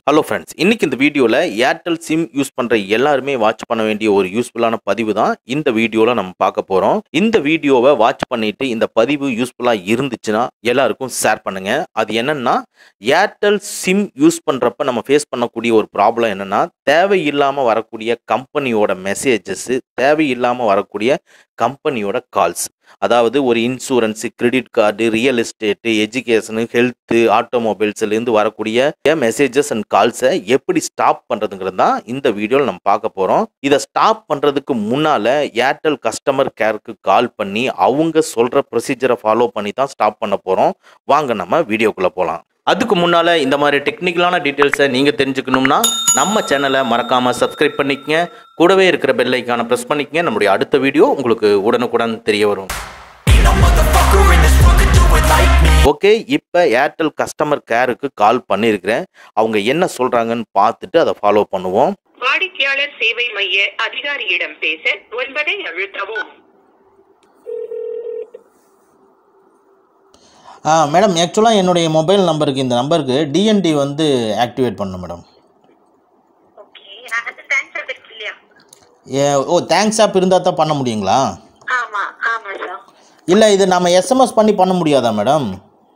Hello friends இன்னைக்கு இந்த வீடியோவில் ஏர்டெல் சிம் யூஸ் பண்ணுற எல்லாருமே வாட்ச் பண்ண வேண்டிய ஒரு யூஸ்ஃபுல்லான பதிவு தான் இந்த வீடியோவில் நம்ம பார்க்க போகிறோம் இந்த வீடியோவை வாட்ச் பண்ணிட்டு இந்த பதிவு யூஸ்ஃபுல்லாக இருந்துச்சுன்னா எல்லாருக்கும் ஷேர் பண்ணுங்க அது என்னன்னா ஏர்டெல் சிம் யூஸ் பண்ணுறப்ப நம்ம ஃபேஸ் பண்ணக்கூடிய ஒரு ப்ராப்ளம் என்னன்னா தேவையில்லாமல் வரக்கூடிய கம்பெனியோட மெசேஜஸ் தேவையில்லாமல் வரக்கூடிய கம்பெனியோட கால்ஸ் அதாவது ஒரு insurance credit card real estate education health ஆட்டோமொபைல்ஸ்லேருந்து வரக்கூடிய மெசேஜஸ் அண்ட் கால்ஸை எப்படி ஸ்டாப் பண்ணுறதுங்கிறது தான் இந்த வீடியோவில் நம்ம பார்க்க போகிறோம் இதை ஸ்டாப் பண்ணுறதுக்கு முன்னால் ஏர்டெல் கஸ்டமர் கேருக்கு கால் பண்ணி அவங்க சொல்கிற ப்ரொசீஜரை ஃபாலோ பண்ணி தான் ஸ்டாப் பண்ண போகிறோம் வாங்க நம்ம வீடியோக்குள்ளே போகலாம் அதுக்கு முன்னால் இந்த மாதிரி டெக்னிக்கலான டீட்டெயில்ஸை நீங்கள் தெரிஞ்சுக்கணும்னா நம்ம சேனலை மறக்காமல் சப்ஸ்கிரைப் பண்ணிக்கங்க கூடவே இருக்கிற பெல் ஐக்கானை ப்ரெஸ் பண்ணிக்கங்க நம்முடைய அடுத்த வீடியோ உங்களுக்கு உடனுக்குடன் தெரிய வரும் Ain't no motherfucker in this world could do it like me. Okay இப்போ ஏர்டெல் கஸ்டமர் கேருக்கு கால் பண்ணியிருக்கிறேன் அவங்க என்ன சொல்கிறாங்கன்னு பார்த்துட்டு அதை ஃபாலோ பண்ணுவோம் வாடிக்கையாளர் சேவை மைய அதிகாரியிடம் பேச ஒன்பதை அழுத்தவும் ஆ மேடம் ஆக்சுவலாக என்னுடைய மொபைல் நம்பருக்கு இந்த நம்பருக்கு டிஎன்டி வந்து ஆக்டிவேட் பண்ணணும் மேடம் ஓகே அது தேங்க்ஸ் இருக்கு இல்லையா ஏ ஓ தேங்க்ஸ் ஆப் இருந்தால் தான் பண்ண முடியுங்களா ஆமா ஆமா சார் இல்லை இது நம்ம எஸ்எம்எஸ் பண்ணி பண்ண முடியாதா மேடம்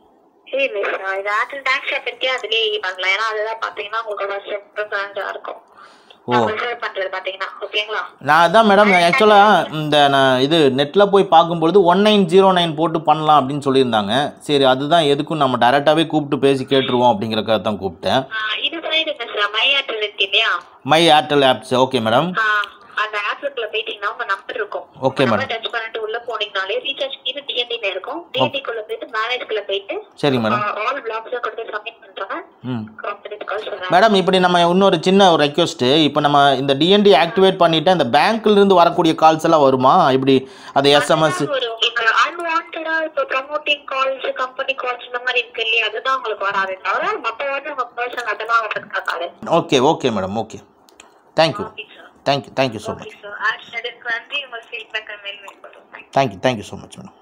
இல்ல சார் இது ஆப்பிள் தேங்க்ஸ் ஆப் இருக்கே அதுலயே பண்ணலாம் ஏன்னா அதுதான் பாத்தீங்கன்னா உங்களோட செப்ரா இருக்கும் ஓ. ரிசர்வ் பண்றது பாத்தீங்கன்னா ஓகேங்களா நான் அதான் மேடம் ஆக்சுவலாக இந்த நான் இது நெட்டில் போய் பார்க்கும்பொழுது ஒன் நைன் ஜீரோ நைன் போட்டு பண்ணலாம் அப்படின்னு சொல்லியிருந்தாங்க சரி அதுதான் எதுக்கும் நம்ம டேரெக்டாகவே கூப்பிட்டு பேசி கேட்டுருவோம் அப்படிங்கிறக்காக தான் கூப்பிட்டேன் ஆ, இது பண்ணிடுங்க சார் மை ஆப்பிள் இருக்கு இல்லையா my Airtel apps okay madam ஆ, அந்த ஆப்க்குள்ள போயிட்டீங்கன்னா உங்க நம்பர் இருக்கும் Okay, madam. டச் பண்ணிட்டு உள்ள போனீங்கனாலே ரீசார்ஜ் இது டிஎன்டி இருக்கும் டிஎன்டி குள்ள போயிட்டு மேனேஜ் குள்ள போயிட்டு சரி மேடம் ஆல் பிளாக்ஸ் கொடுத்து சப்மிட் பண்றாங்க ம் காம்பனன்ட் கால் சொல்றாங்க மேடம் இப்படி நம்ம இன்னொரு சின்ன ஒரு ரெக்வஸ்ட்டு இப்போ நம்ம இந்த டிஎன்டி ஆக்டிவேட் பண்ணிவிட்டு அந்த பேங்க்லேருந்து வரக்கூடிய கால்ஸ் எல்லாம் வருமா இப்படி அது எஸ்எம்எஸ் அதுதான் ஒரு உங்களுக்கு அன்வான்டா இப்போ ப்ரமோட்டிங் கால்ஸ் கம்பெனி கால்ஸ் இந்த மாதிரி இருக்கு இல்லையா அதுதான் உங்களுக்கு வராது தவிர மத்த வந்து உங்க பர்சன் அதெல்லாம் வரதுக்கு இருக்காது okay okay madam okay thank you thank you thank you so much okay sir ஆக்சுவலுக்கு வந்து உங்க ஃபீட்பேக் மெயில் மெயில் பண்ணுறோம் thank you thank you so much madam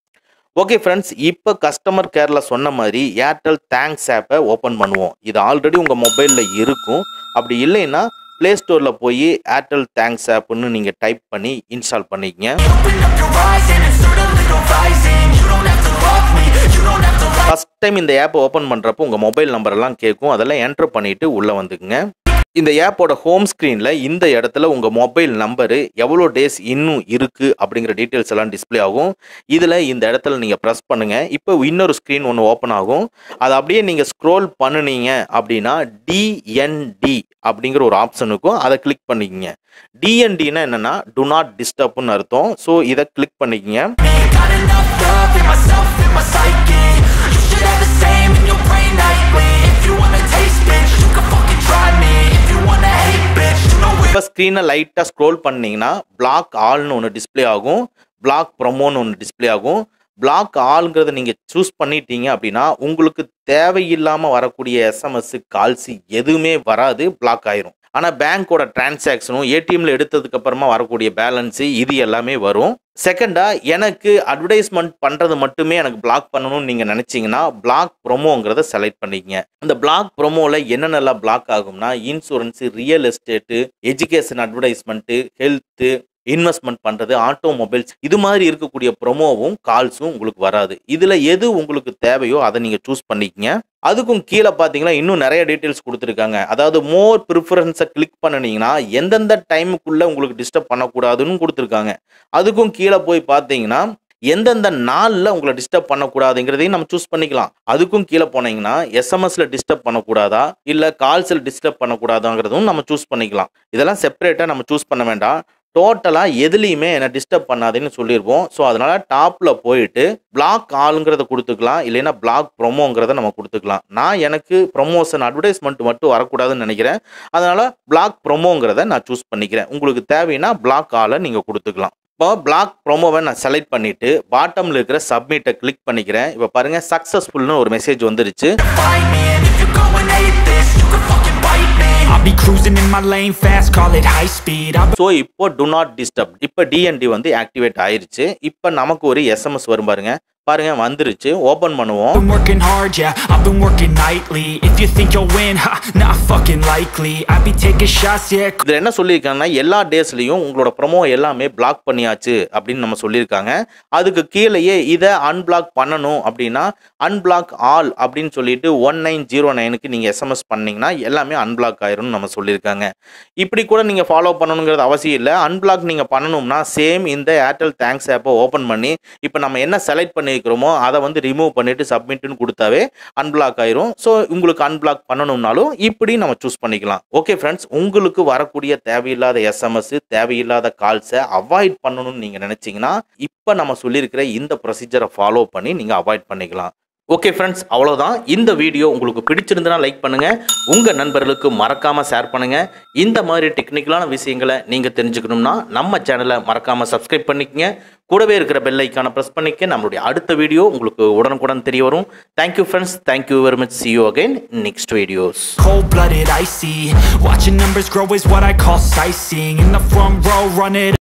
okay friends இப்போ கஸ்டமர் கேரில் சொன்ன மாதிரி ஏர்டெல் தேங்க்ஸ் ஆப்பை ஓப்பன் பண்ணுவோம் இது ஆல்ரெடி உங்கள் மொபைலில் இருக்கும் அப்படி இல்லைன்னா ப்ளே ஸ்டோரில் போய் ஏர்டெல் தேங்க்ஸ் ஆப்னு நீங்கள் டைப் பண்ணி இன்ஸ்டால் பண்ணிக்கங்க Open up your eyes and insert a little rising. You don't have to love me, you don't have to like first time இந்த ஆப்பை ஓப்பன் பண்ணுறப்போ உங்கள் மொபைல் நம்பரெல்லாம் கேட்கும் அதெல்லாம் என்டர் பண்ணிவிட்டு உள்ளே வந்துக்குங்க இந்த ஆப்போட ஹோம் ஸ்க்ரீனில் இந்த இடத்துல உங்கள் மொபைல் நம்பரு எவ்வளோ டேஸ் இன்னும் இருக்குது அப்படிங்கிற டீட்டெயில்ஸ் எல்லாம் டிஸ்ப்ளே ஆகும் இதில் இந்த இடத்துல நீங்கள் ப்ரெஸ் பண்ணுங்கள் இப்போ இன்னொரு ஸ்க்ரீன் ஒன்று ஓப்பன் ஆகும் அதை அப்படியே நீங்கள் ஸ்க்ரோல் பண்ணுனீங்க அப்படின்னா டிஎன்டி அப்படிங்கிற ஒரு ஆப்ஷன் இருக்கும் அதை கிளிக் பண்ணிக்கங்க டிஎன்டினா என்னென்னா டு நாட் டிஸ்டர்ப்னு அர்த்தம் ஸோ இதை கிளிக் பண்ணிக்கங்க me. Got enough love in myself, in my psyche. You should have the same in your brain nightly. If you wanna taste, bitch, you can fucking try me. If you wanna hate, bitch, you know it. இப்போ ஸ்க்ரீனை லைட்டாக scroll பண்ணீங்கன்னா black ஆல்னு ஒன்று display ஆகும் black ப்ரொமோன்னு ஒன்று display ஆகும் black ஆளுங்கிறத நீங்கள் choose பண்ணிட்டீங்க அப்படின்னா உங்களுக்கு தேவையில்லாமல் வரக்கூடிய எஸ்எம்எஸ் கால்ஸ் எதுவுமே வராது பிளாக் ஆயிரும் ஆனால் பேங்க்கோட டிரான்சாக்ஷனும் ஏடிஎம்ல எடுத்ததுக்கு அப்புறமா வரக்கூடிய பேலன்ஸு இது எல்லாமே வரும் செகண்டா எனக்கு அட்வர்டைஸ்மெண்ட் பண்ணுறது மட்டுமே எனக்கு பிளாக் பண்ணணும்னு நீங்கள் நினச்சிங்கன்னா பிளாக் ப்ரொமோங்கிறத செலக்ட் பண்ணிக்கங்க அந்த பிளாக் ப்ரொமோவில் என்னென்னலாம் பிளாக் ஆகும்னா insurance real estate education advertisement health investment பண்ணுறது ஆட்டோமொபைல்ஸ் இது மாதிரி இருக்கக்கூடிய ப்ரொமோவும் கால்ஸும் உங்களுக்கு வராது இதில் எது உங்களுக்கு தேவையோ அதை நீங்கள் சூஸ் பண்ணிக்கங்க அதுக்கும் கீழே பார்த்தீங்கன்னா இன்னும் நிறைய டீட்டெயில்ஸ் கொடுத்துருக்காங்க அதாவது மோர் ப்ரிஃபரன்ஸை கிளிக் பண்ணினீங்கன்னா எந்தெந்த டைமுக்குள்ளே உங்களுக்கு டிஸ்டர்ப் பண்ணக்கூடாதுன்னு கொடுத்துருக்காங்க அதுக்கும் கீழே போய் பார்த்தீங்கன்னா எந்தெந்த நாளில் உங்களை டிஸ்டர்ப் பண்ணக்கூடாதுங்கிறதையும் நம்ம சூஸ் பண்ணிக்கலாம் அதுக்கும் கீழே போனீங்கன்னா எஸ்எம்எஸ்ல டிஸ்டர்ப் பண்ணக்கூடாதா இல்லை கால்ஸில் டிஸ்டர்ப் பண்ணக்கூடாதாங்கிறதும் நம்ம சூஸ் பண்ணிக்கலாம் இதெல்லாம் செப்பரேட்டாக நம்ம சூஸ் பண்ண வேண்டாம் டோட்டலாக எதுலேயுமே என்னை டிஸ்டர்ப் பண்ணாதுன்னு சொல்லியிருப்போம் ஸோ அதனால் டாப்பில் போயிட்டு பிளாக் ஆளுங்கிறத கொடுத்துக்கலாம் இல்லைன்னா பிளாக் ப்ரொமோங்கிறத நம்ம கொடுத்துக்கலாம் நான் எனக்கு ப்ரொமோஷன் அட்வர்டைஸ்மெண்ட் மட்டும் வரக்கூடாதுன்னு நினைக்கிறேன் அதனால் பிளாக் ப்ரொமோங்கிறத நான் சூஸ் பண்ணிக்கிறேன் உங்களுக்கு தேவைன்னா பிளாக் ஆளை நீங்கள் கொடுத்துக்கலாம் இப்போ பிளாக் ப்ரோமோவை நான் செலக்ட் பண்ணிட்டு பாட்டமில் இருக்கிற சப்மிட்டை கிளிக் பண்ணிக்கிறேன் இப்போ பாருங்க சக்ஸஸ்ஃபுல்னு ஒரு மெசேஜ் வந்துருச்சு Fight me, and if you're going hate this, you can fucking bite me. I'll be cruising in my lane fast, call it high speed. I'll so இப்போ டு நாட் டிஸ்டர்ப் இப்போ DND வந்து activate ஆயிருச்சு இப்போ நமக்கு ஒரு SMS வரும் பாருங்க பாருங்க வந்துருச்சு ஓப்பன் பண்ணுவோம் Been working hard, yeah, I've been working nightly If you think you'll win, ha, not fucking likely I be taking shots, yeah, இதில் என்ன சொல்லியிருக்காங்கன்னா எல்லா டேஸ்லையும் உங்களோட ப்ரொமோ எல்லாமே பிளாக் பண்ணியாச்சு அப்படின்னு நம்ம சொல்லியிருக்காங்க அதுக்கு கீழேயே இதை அன்பிளாக் பண்ணணும் அப்படின்னா அன்பிளாக் ஆல் அப்படின்னு சொல்லிட்டு ஒன் நைன் ஜீரோ நைனுக்கு நீங்கள் எஸ்எம்எஸ் பண்ணீங்கன்னா எல்லாமே அன்பிளாக் ஆயிரும்னு நம்ம சொல்லியிருக்காங்க இப்படி கூட நீங்கள் ஃபாலோ பண்ணணுங்கிறது அவசியம் இல்லை அன்பிளாக் நீங்கள் பண்ணணும்னா சேம் இந்த ஏர்டெல் தேங்க்ஸ் ஆப்பை ஓப்பன் பண்ணி இப்போ நம்ம என்ன செலக்ட் பண்ணியிருக்கிறோமோ அதை வந்து ரிமூவ் பண்ணிட்டு சப்மிட்னு கொடுத்தாவே அன்பிளாக் ஆயிரும் ஸோ உங்களுக்கு அன்பிளாக் பண்ணணும்னாலும் இப்படி நம்ம சூஸ் பண்ணிக்கலாம் ஓகே ஃப்ரெண்ட்ஸ் உங்களுக்கு வரக்கூடிய தேவையில்லாத எஸ்எம்எஸ் தேவையில்லாத கால்ஸை அவாய்ட் பண்ணணும்னு நீங்கள் நினச்சிங்கன்னா இப்போ நம்ம சொல்லியிருக்கிற இந்த ப்ரொசீஜரை ஃபாலோ பண்ணி நீங்கள் அவாய்ட் பண்ணிக்கலாம் ஓகே ஃப்ரெண்ட்ஸ் அவ்வளோதான் இந்த வீடியோ உங்களுக்கு பிடிச்சிருந்தனா லைக் பண்ணுங்கள் உங்கள் நண்பர்களுக்கு மறக்காமல் ஷேர் பண்ணுங்கள் இந்த மாதிரி டெக்னிக்கலான விஷயங்களை நீங்கள் தெரிஞ்சுக்கணும்னா நம்ம சேனலை மறக்காமல் சப்ஸ்கிரைப் பண்ணிக்கங்க கூடவே இருக்கிற பெல் ஐக்கானை ப்ரெஸ் பண்ணிக்க நம்மளுடைய அடுத்த வீடியோ உங்களுக்கு உடனுக்குடன் தெரிய வரும் thank you friends thank you very much see you again next videos cold-blooded, icy Watching numbers grow is what I call sightseeing In the front row, run it